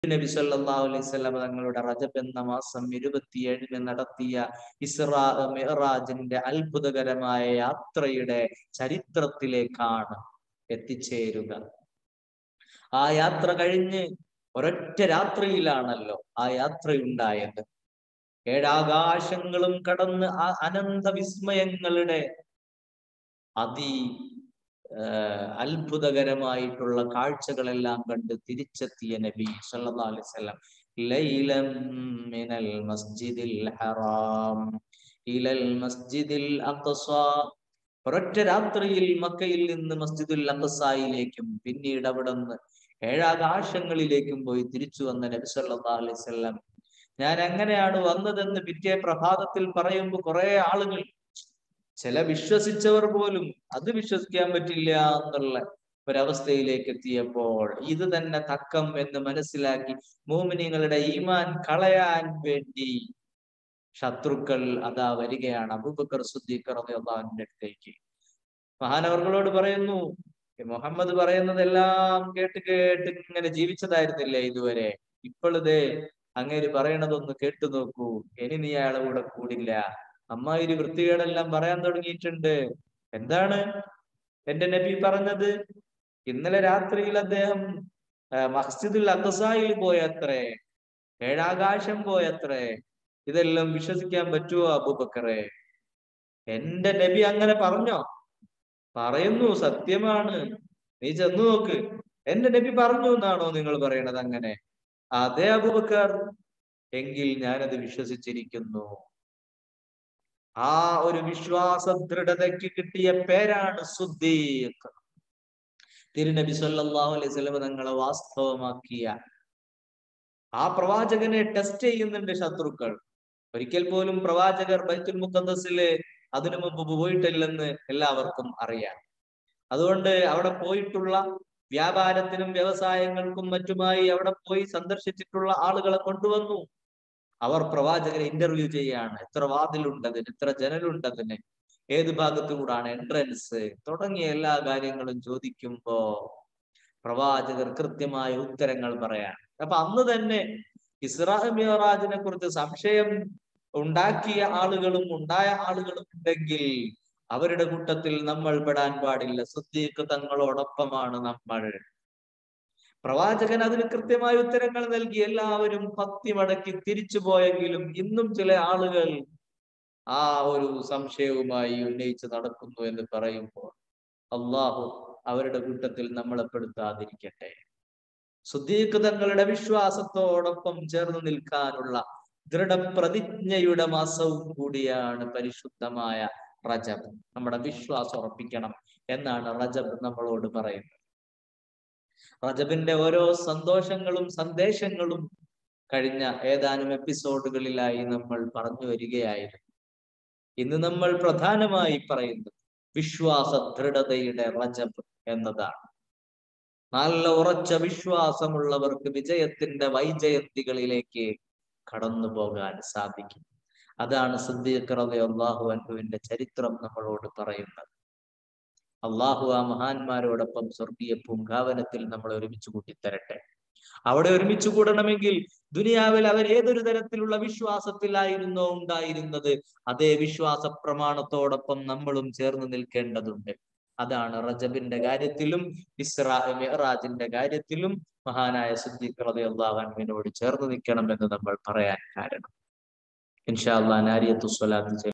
നബി സല്ലല്ലാഹു അലൈഹി വസല്ലം തങ്ങളുടെ റജബ് എന്ന മാസം ഇരുപത്തിയേഴിന് നടത്തിയ ഇസ്രാ മിഹ്റാജിന്റെ അത്ഭുതകരമായ യാത്രയുടെ ചരിത്രത്തിലേക്കാണ് എത്തിച്ചേരുക ആ യാത്ര കഴിഞ്ഞ് ഒരൊറ്റ രാത്രിയിലാണല്ലോ ആ യാത്രയുണ്ടായത് ഏഴാകാശങ്ങളും കടന്ന് ആ അനന്ത വിസ്മയങ്ങളുടെ അതി അത്ഭുതകരമായിട്ടുള്ള കാഴ്ചകളെല്ലാം കണ്ട് തിരിച്ചെത്തിയ നബി സല്ലല്ലാഹു അലൈഹി വസല്ലം ലൈലം മിനൽ മസ്ജിദിൽ ഹറാം ഇലൽ മസ്ജിദിൽ അഖ്സ ഒരൊറ്റ രാത്രിയിൽ മക്കയിൽ നിന്ന് മസ്ജിദുൽ അഖ്സായിലേക്കും പിന്നീട് അവിടെ നിന്ന് ഏഴാകാശങ്ങളിലേക്കും പോയി തിരിച്ചു വന്ന നബി സല്ലല്ലാഹു അലൈഹി വസല്ലം ഞാൻ എങ്ങനെയാണ് വന്നതെന്ന് പിറ്റേ പ്രഭാതത്തിൽ പറയുമ്പോൾ കുറെ ആളുകൾ ചില വിശ്വസിച്ചവർ പോലും അത് വിശ്വസിക്കാൻ പറ്റില്ല എന്നുള്ള ഒരവസ്ഥയിലേക്ക് എത്തിയപ്പോൾ ഇത് തന്നെ തക്കം എന്ന് മനസ്സിലാക്കി മോമിനിങ്ങളുടെ ഈമാൻ കളയാൻ വേണ്ടി ശത്രുക്കൾ അതാ വരികയാണ് അബൂബക്കർ സുദ്ദീഖർ അള്ളാഹുവിന്റെ അടുത്തേക്ക് മഹാനവർകളോട് പറയുന്നു മുഹമ്മദ് പറയുന്നതെല്ലാം കേട്ട് കേട്ട് ഇങ്ങനെ ജീവിച്ചതായിരുന്നില്ലേ ഇതുവരെ ഇപ്പോഴിതേ അങ്ങേര് പറയണതൊന്ന് കേട്ടു നോക്കൂ ഇനി നീ അയാളെ കൂടെ കൂടില്ല അമ്മായിരി വൃത്തികേടെല്ലാം പറയാൻ തുടങ്ങിയിട്ടുണ്ട് എന്താണ് എന്റെ നബി പറഞ്ഞത് ഇന്നലെ രാത്രിയിൽ അദ്ദേഹം മസ്ജിദുൽ അഖസായിൽ പോയത്രേ ഏഴാകാശം പോയത്രേ ഇതെല്ലാം വിശ്വസിക്കാൻ പറ്റുമോ അബൂബക്കറെ എന്റെ നബി അങ്ങനെ പറഞ്ഞോ പറയുന്നു സത്യമാണ് നീ ചെന്നു നോക്ക് എന്റെ നബി പറഞ്ഞു എന്നാണോ നിങ്ങൾ പറയണത് അങ്ങനെ അതെ അബൂബക്കർ എങ്കിൽ ഞാനത് വിശ്വസിച്ചിരിക്കുന്നു ആ ഒരു വിശ്വാസ ദൃഢതയ്ക്ക് കിട്ടിയ പേരാണ് സുദ്ദീഖ് തിരുനബി സല്ലല്ലാഹു അലൈഹി വസല്ലം തങ്ങളെ വാസ്തവമാക്കിയ ആ പ്രവാചകനെ ടെസ്റ്റ് ചെയ്യുന്നുണ്ട് ശത്രുക്കൾ ഒരിക്കൽ പോലും പ്രവാചകർ ബൈത്തുൽ മുഖദ്ദസില് അതിനു മുമ്പ് പോയിട്ടില്ലെന്ന് എല്ലാവർക്കും അറിയാം അതുകൊണ്ട് അവിടെ പോയിട്ടുള്ള വ്യാപാരത്തിനും വ്യവസായങ്ങൾക്കും മറ്റുമായി അവിടെ പോയി സന്ദർശിച്ചിട്ടുള്ള ആളുകളെ കൊണ്ടുവന്നു അവർ പ്രവാചകരെ ഇന്റർവ്യൂ ചെയ്യാണ് എത്ര വാതിലുണ്ടതിന് എത്ര ജനലുണ്ടതിന് ഏത് ഭാഗത്തുകൂടാണ് എൻട്രൻസ് തുടങ്ങിയ എല്ലാ കാര്യങ്ങളും ചോദിക്കുമ്പോ പ്രവാചകർ കൃത്യമായ ഉത്തരങ്ങൾ പറയാൻ അപ്പൊ അന്ന് തന്നെ ഇസ്രാ മിറാജിനെ കുറിച്ച് സംശയം ഉണ്ടാക്കിയ ആളുകളും ഉണ്ടായ ആളുകളും ഉണ്ടെങ്കിൽ അവരുടെ കൂട്ടത്തിൽ നമ്മൾ പെടാൻ പാടില്ല സുദ്ദീഖ് തങ്ങളോടൊപ്പമാണ് നമ്മൾ പ്രവാചകൻ അതിന് കൃത്യമായ ഉത്തരങ്ങൾ നൽകി എല്ലാവരും ഭക്തി മടക്കി തിരിച്ചു പോയെങ്കിലും ഇന്നും ചില ആളുകൾ ആ ഒരു സംശയവുമായി ഉന്നയിച്ച് നടക്കുന്നു എന്ന് പറയുമ്പോൾ അള്ളാഹു അവരുടെ കൂട്ടത്തിൽ നമ്മളെ പെടുത്താതിരിക്കട്ടെ സുദ്ദീഖ് തങ്ങളുടെ വിശ്വാസത്തോടൊപ്പം ചേർന്ന് നിൽക്കാനുള്ള ദൃഢപ്രതിജ്ഞയുടെ മാസവും കൂടിയാണ് പരിശുദ്ധമായ റജബ് നമ്മുടെ വിശ്വാസം ഉറപ്പിക്കണം എന്നാണ് റജബ് നമ്മളോട് പറയുന്നത് റജബിന്റെ ഓരോ സന്തോഷങ്ങളും സന്ദേശങ്ങളും കഴിഞ്ഞ ഏതാനും എപ്പിസോഡുകളിലായി നമ്മൾ പറഞ്ഞു വരികയായിരുന്നു ഇന്ന് നമ്മൾ പ്രധാനമായി പറയുന്നത് വിശ്വാസ ദൃഢതയുടെ റജബ് എന്നതാണ് നല്ല ഉറച്ച വിശ്വാസമുള്ളവർക്ക് വിജയത്തിന്റെ വൈജയന്തികളിലേക്ക് കടന്നു പോകാൻ സാധിക്കും അതാണ് സിദ്ദീഖ് അള്ളാഹു അൻഹുവിന്റെ ചരിത്രം നമ്മളോട് പറയുന്നത് അള്ളാഹു ആ മഹാന്മാരോടൊപ്പം സ്വർഗീയ പൂങ്കാവനത്തിൽ നമ്മൾ ഒരുമിച്ച് കൂട്ടിത്തരട്ടെ അവിടെ ഒരുമിച്ച് കൂടണമെങ്കിൽ ദുനിയാവിൽ അവർ ഏതൊരു തരത്തിലുള്ള വിശ്വാസത്തിലായിരുന്നോ ഉണ്ടായിരുന്നത് അതേ വിശ്വാസ പ്രമാണത്തോടൊപ്പം നമ്മളും ചേർന്ന് നിൽക്കേണ്ടതുണ്ട് അതാണ് റജബിന്റെ കാര്യത്തിലും ഇസ്രാ മിഹ്റാജിന്റെ കാര്യത്തിലും മഹാനായ സിദ്ദീഖ് റളിയല്ലാഹു അൻഹുവിനോട് ചേർന്ന് നിൽക്കണം എന്ന് നമ്മൾ പറയാൻ കാരണം ഇൻഷാ അള്ളാഹ് നാരിയത്തു സ്വലാത്ത്